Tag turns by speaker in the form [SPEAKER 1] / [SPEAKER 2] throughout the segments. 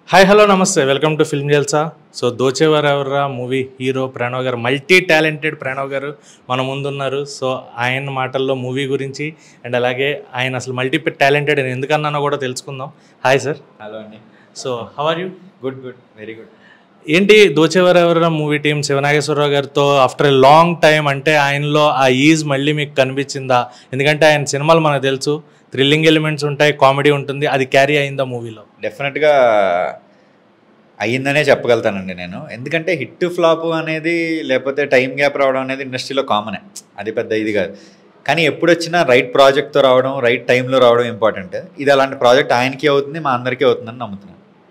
[SPEAKER 1] Hi hello నమస్తే welcome to film Jalsa so Dochevaru Evarra movie hero Pranav గారు multi talented Pranav గారు మన ముందున్నారు సో ఆయన మాటల్లో మూవీ గురించి అండ్ అలాగే ఆయన అసలు మల్టీ టాలెంటెడ్ అని ఎందుకన్నానో కూడా తెలుసుకుందాం హాయ్ సార్
[SPEAKER 2] హలో అండి
[SPEAKER 1] so how are you
[SPEAKER 2] good good very good
[SPEAKER 1] ఏంటి దోచేవారు ఎవరా మూవీ టీం శివనాగేశ్వరరావు గారితో ఆఫ్టర్ ఎ లాంగ్ టైం అంటే ఆయనలో ఆ ఈజ్ మళ్ళీ మీకు కనిపించిందా ఎందుకంటే ఆయన సినిమాలు మనకు తెలుసు థ్రిల్లింగ్ ఎలిమెంట్స్ ఉంటాయి కామెడీ ఉంటుంది అది క్యారీ అయిందా మూవీలో
[SPEAKER 2] డెఫినెట్గా అయ్యిందనే చెప్పగలుగుతానండి నేను ఎందుకంటే హిట్ ఫ్లాప్ అనేది లేకపోతే టైం గ్యాప్ రావడం అనేది ఇండస్ట్రీలో కామనే అది పెద్ద ఇది కాదు కానీ ఎప్పుడు వచ్చినా రైట్ ప్రాజెక్ట్తో రావడం రైట్ టైంలో రావడం ఇంపార్టెంట్ ఇది అలాంటి ప్రాజెక్ట్ ఆయనకి అవుతుంది మా అందరికీ అవుతుందని నమ్ముతున్నాను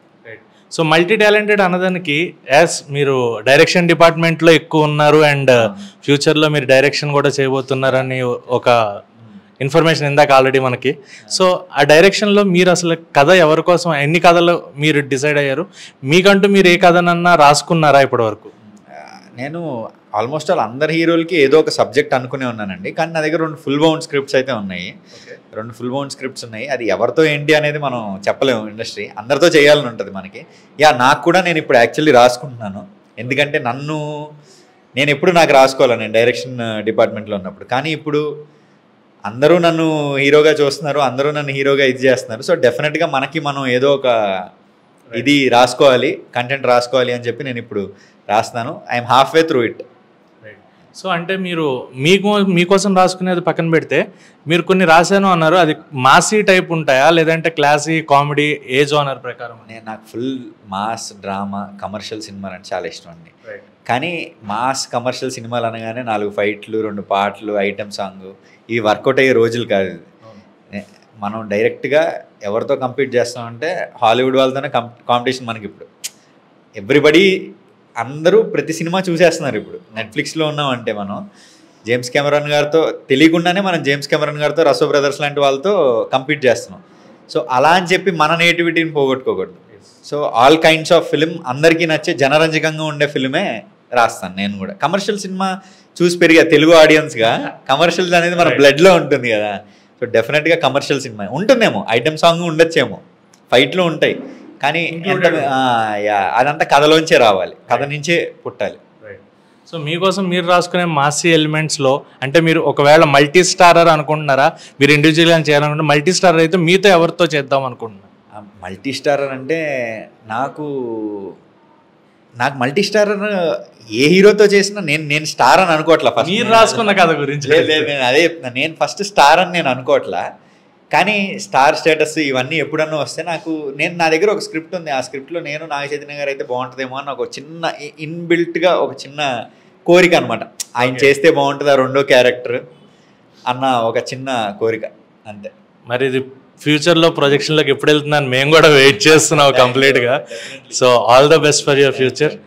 [SPEAKER 1] సో మల్టీ టాలెంటెడ్ అన్నదానికి యాజ్ మీరు డైరెక్షన్ డిపార్ట్మెంట్లో ఎక్కువ ఉన్నారు అండ్ ఫ్యూచర్లో మీరు డైరెక్షన్ కూడా చేయబోతున్నారని ఒక ఇన్ఫర్మేషన్ ఇందాక ఆల్రెడీ మనకి సో ఆ డైరెక్షన్లో మీరు అసలు కథ ఎవరి కోసం ఎన్ని కథలు మీరు డిసైడ్ అయ్యారు మీకంటూ మీరు ఏ కథనన్నా రాసుకున్నారా ఇప్పటి వరకు
[SPEAKER 2] ఆ, నేను ఆల్మోస్ట్ ఆల్ అందరి హీరోలకి ఏదో ఒక సబ్జెక్ట్ అనుకునే ఉన్నానండి కానీ నా దగ్గర రెండు ఫుల్ బౌండ్ స్క్రిప్ట్స్ అయితే ఉన్నాయి రెండు ఫుల్ బౌండ్ స్క్రిప్ట్స్ ఉన్నాయి అది ఎవరితో ఏంటి అనేది మనం చెప్పలేము ఇండస్ట్రీ అందరితో చేయాలని ఉంటుంది మనకి యా నాకు కూడా నేను ఇప్పుడు యాక్చువల్లీ రాసుకుంటున్నాను ఎందుకంటే నన్ను నేను ఎప్పుడు నాకు రాసుకోవాలి నేను డైరెక్షన్ డిపార్ట్మెంట్లో ఉన్నప్పుడు కానీ ఇప్పుడు అందరూ నన్ను హీరోగా చూస్తున్నారు అందరూ నన్ను హీరోగా ఇది చేస్తున్నారు సో డెఫినెట్గా మనకి మనం ఏదో ఒక ఇది రాసుకోవాలి కంటెంట్ రాసుకోవాలి అని చెప్పి నేను ఇప్పుడు రాస్తున్నాను I'm half way through it
[SPEAKER 1] so అంటే మీరు మీకు మీకోసం రాసుకునేది పక్కన పెడితే మీరు కొన్ని రాశాను అన్నారు అది మాసీ టైప్ ఉంటాయా లేదంటే క్లాసీ కామెడీ ఏ జోనర్ ప్రకారం
[SPEAKER 2] నేను నాకు ఫుల్ మాస్ డ్రామా కమర్షియల్ సినిమాలు అంటే చాలా ఇష్టం అండి కానీ మాస్ కమర్షియల్ సినిమాలు అనగానే నాలుగు ఫైట్లు రెండు పాటలు ఐటమ్ సాంగ్ ఇవి వర్కౌట్ అయ్యే రోజులు కాదు ఇది. నే- మనం డైరెక్ట్గా ఎవరితో కంపీట్ చేస్తామంటే హాలీవుడ్ వాళ్ళతోనే కం కాంపిటీషన్ మనకి ఇప్పుడు ఎవ్రీబడి అందరూ ప్రతి సినిమా చూసేస్తున్నారు ఇప్పుడు నెట్ఫ్లిక్స్లో ఉన్నామంటే మనం జేమ్స్ కెమెరాన్ గారితో తెలియకుండానే మనం జేమ్స్ కెమెరాన్ గారితో రసో బ్రదర్స్ లాంటి వాళ్ళతో కంపీట్ చేస్తున్నాం సో అలా అని చెప్పి మన నేటివిటీని పోగొట్టుకోకూడదు so all kinds of film అందరికీ నచ్చే జనరంజకంగా ఉండే ఫిలిమే రాస్తాను నేను కూడా కమర్షియల్ సినిమా చూసి పెరిగా తెలుగు ఆడియన్స్గా కమర్షియల్స్ అనేది మన బ్లడ్లో ఉంటుంది కదా సో డెఫినెట్గా కమర్షియల్ సినిమా ఉంటుందేమో ఐటమ్ సాంగ్ ఉండొచ్చేమో ఫైట్లు ఉంటాయి కానీ ఎంత ఆ, యా అదంతా కథలోంచే రావాలి కథ నుంచే పుట్టాలి
[SPEAKER 1] సో మీకోసం మీరు రాసుకునే మాసీ ఎలిమెంట్స్లో అంటే మీరు ఒకవేళ మల్టీ స్టారర్ అనుకుంటున్నారా మీరు ఇండివిజువల్గా చేయాలనుకుంటే మల్టీ స్టారర్ అయితే మీతో ఎవరితో చేద్దాం అనుకుంటున్నారు
[SPEAKER 2] మల్టీ స్టారర్ అంటే నాకు నాకు మల్టీ స్టారర్ ఏ హీరోతో చేసినా నేను నేను స్టార్ అని అనుకోవట్లా ఫస్ట్
[SPEAKER 1] మీరు రాసుకున్న కథ గురించి
[SPEAKER 2] లేదు లేదు నేను అదే చెప్తున్నా నేను ఫస్ట్ స్టార్ అని నేను అనుకోవట్లా కానీ స్టార్ స్టేటస్ ఇవన్నీ ఎప్పుడన్నా వస్తే నాకు నేను నా దగ్గర ఒక స్క్రిప్ట్ ఉంది ఆ స్క్రిప్ట్లో నేను నాగ చైతన్య గారు అయితే బాగుంటుందేమో అని ఒక చిన్న ఇన్బిల్ట్గా ఒక చిన్న కోరిక అనమాట ఆయన చేస్తే బాగుంటుంది ఆ రెండో క్యారెక్టర్ అన్న ఒక చిన్న కోరిక అంతే
[SPEAKER 1] మరి ఇది ఫ్యూచర్లో ప్రొజెక్షన్లోకి ఎప్పుడు వెళ్తుందని మేము కూడా వెయిట్ చేస్తున్నాం కంప్లీట్గా so all the best for your future